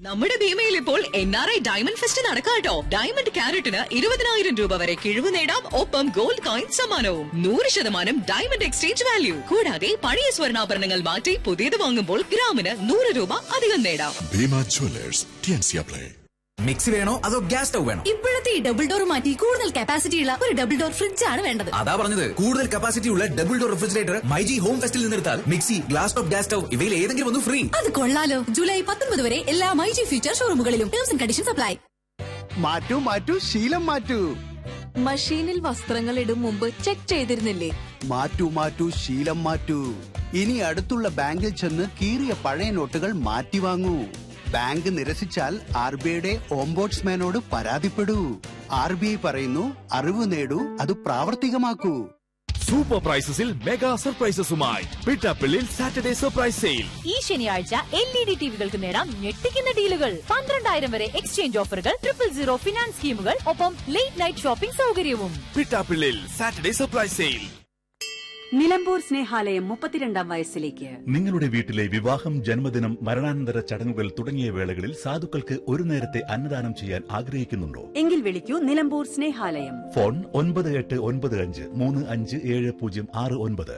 നമ്മുടെ ഭീമയിൽ ഇപ്പോൾ N R I diamond fest നടക്കാട്ടോ ഡയമണ്ട് ക്യാരറ്റിന് ഇരുപതിനായിരം രൂപ വരെ കിഴിവ് നേടാം ഒപ്പം ഗോൾഡ് കോയിൻ സമ്മാനവും നൂറ് ശതമാനം ഡയമണ്ട് എക്സ്ചേഞ്ച് വാല്യൂ കൂടാതെ പഴയ സ്വർണ്ണാഭരണങ്ങൾ മാറ്റി പുതിയത് വാങ്ങുമ്പോൾ ഗ്രാമിന് നൂറ് രൂപ അധികം നേടാം ഭീമ ജ്വല്ലേഴ്സ് ടിയൻസിയ പ്ലേ മിക്സി വേണോ അതോ ഗ്യാസ് സ്റ്റൗ വേണോ ഇപ്പോഴത്തെ ഈ ഡബിൾ ഡോർ മാറ്റി കൂടുതൽ കപ്പാസിറ്റി ഉള്ള ഒരു ഡബിൾ ഡോർ ഫ്രിഡ്ജ് ആണ് വേണ്ടത് അതാ പറഞ്ഞത് കൂടുതൽ കപ്പാസിറ്റി ഉള്ള double door refrigerator myG home ഫെസ്റ്റിൽ നിന്നെടുത്താൽ mixie glass top gas stove ഇവയിൽ ഏതെങ്കിലും ഒന്ന് ഫ്രീ അത് കൊള്ളാലോ ജൂലൈ പത്തൊൻപത് വരെ എല്ലാ മൈജി ഫ്യൂച്ചർ ഷോറൂമുകളിലും ടേംസ് ആൻഡ് കണ്ടീഷൻസ് അപ്ലൈ മാറ്റൂ മാറ്റൂ ശീലം മാറ്റൂ മഷീനിൽ വസ്ത്രങ്ങൾ ഇടും മുമ്പ് ചെക്ക് ചെയ്തിരുന്നില്ലേ മാറ്റൂ മാറ്റൂ ശീലം മാറ്റൂ ഇനി അടുത്തുള്ള ബാങ്കിൽ ചെന്ന് കീറിയ പഴയ നോട്ടുകൾ മാറ്റി വാങ്ങൂ ബാങ്ക് നിരസിച്ചാൽ ആർ ബി ഐയുടെ ഓംബോഡ്സ്മാനോട് പരാതിപ്പെടൂ ആർ ബി ഐ പറയുന്നു അറിവ് നേടൂ അത് പ്രാവർത്തികമാക്കൂ സൂപ്പർ പ്രൈസസിൽ മെഗാ സർപ്രൈസസുമായി പിട്ടാപ്പിള്ളിൽ സാറ്റർഡേ സർപ്രൈസ് സെയിൽ ഈ ശനിയാഴ്ച എൽ ഇ ഡി ടിവികൾക്ക് നേടാം ഞെട്ടിക്കുന്ന ഡീലുകൾ പന്ത്രണ്ടായിരം വരെ എക്സ്ചേഞ്ച് ഓഫറുകൾ ട്രിപ്പിൾ സീറോ ഫിനാൻസ് സ്കീമുകൾ ഒപ്പം ലേറ്റ് നൈറ്റ് ഷോപ്പിംഗ് സൗകര്യവും പിട്ടാപ്പിള്ളിൽ Saturday surprise sale Nilambur Snehalayam മുപ്പത്തിരണ്ടാം വയസ്സിലേക്ക് നിങ്ങളുടെ വീട്ടിലെ വിവാഹം ജന്മദിനം മരണാനന്തര ചടങ്ങുകൾ തുടങ്ങിയ വേളകളിൽ സാധുക്കൾക്ക് ഒരു നേരത്തെ അന്നദാനം ചെയ്യാൻ ആഗ്രഹിക്കുന്നുണ്ടോ എങ്കിൽ വിളിക്കൂ നിലമ്പൂർ സ്നേഹാലയം ഫോൺ ഒൻപത് എട്ട് ഒൻപത് അഞ്ച് മൂന്ന് അഞ്ച് ഏഴ് പൂജ്യം ആറ് ഒൻപത്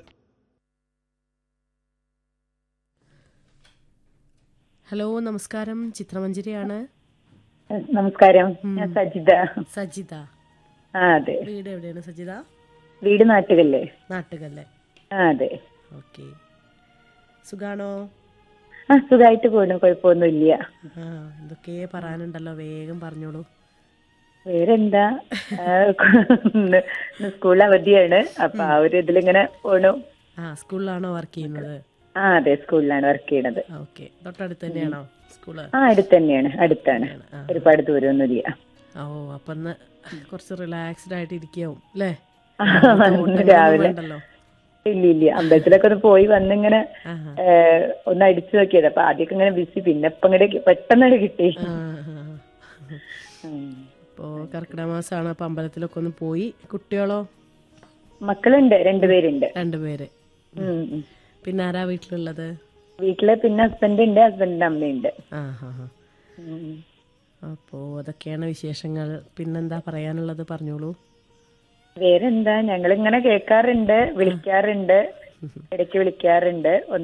ഹലോ നമസ്കാരം ചിത്രമഞ്ജരിയാണ് നമസ്കാരം ഞാൻ സജിത സജിത ആ അതെ വീട് എവിടെയാണ് സജിത വീട് നാട്ടുകല്ലേ നാട്ടുകല്ലേ ആ അതെ ഓക്കെ സുഖാണോ ആ സുഖമായിട്ട് പോണു കുഴപ്പമൊന്നുമില്ല ആ എന്തൊക്കെ പറയാനുണ്ടല്ലോ വേഗം പറഞ്ഞോളൂ വേറെന്താ ആ, ഇന്ന് ഇന്ന് സ്കൂൾ അവധിയാണ് അപ്പൊ ആ ഒരു ഇതിലിങ്ങനെ പോണു ആ സ്കൂളിലാണോ വർക്ക് ചെയ്യുന്നത് ആ അതെ സ്കൂളിലാണ് വർക്ക് ചെയ്യണത് ഓക്കെ തൊട്ടടുത്ത് തന്നെയാണോ സ്കൂള് ആ അടുത്ത് തന്നെയാണ് അടുത്താണ് ആ. ഒരുപാട് ദൂരമൊന്നുമില്ല ഓ അപ്പൊ ഇന്ന് കുറച്ച് റിലാക്സ്ഡ് ആയിട്ട് ഇരിക്കാവും അല്ലേ ആ, ഇന്ന് രാവിലെ ഉണ്ടല്ലോ ഇല്ല ഇല്ല അമ്പലത്തിലൊക്കെ ഒന്ന് പോയി വന്നിങ്ങനെ ആഹാ. ഏ, ഒന്ന് അടിച്ചു നോക്കിയത് അപ്പൊ ആദ്യമൊക്കെ ഇങ്ങനെ ബിസി പിന്നെ ഇപ്പൊ ഇങ്ങനെ പെട്ടെന്ന് കിട്ടി ആ, ആ. ഉം. ഇപ്പോ കർക്കിടക മാസമാണ് അപ്പൊ അമ്പലത്തിലൊക്കെ ഒന്ന് പോയി കുട്ടികളോ മക്കളുണ്ട് രണ്ടുപേരുണ്ട് രണ്ടുപേര് ഉം, ഉം. പിന്നെ ആരാ വീട്ടിലുള്ളത് വീട്ടില് പിന്നെ ഹസ്ബൻഡ് ഉണ്ട് ഹസ്ബൻഡിന്റെ അമ്മയുണ്ട് ആ ഹാ ഹാ ഉം. അപ്പോ അതൊക്കെയാണ് വിശേഷങ്ങൾ പിന്നെന്താ പറയാനുള്ളത് പറഞ്ഞോളൂ വേറെന്താ ഞങ്ങൾ ഇങ്ങനെ കേൾക്കാറുണ്ട് വിളിക്കാറുണ്ട് ഇടയ്ക്ക് വിളിക്കാറുണ്ട് ഒന്ന്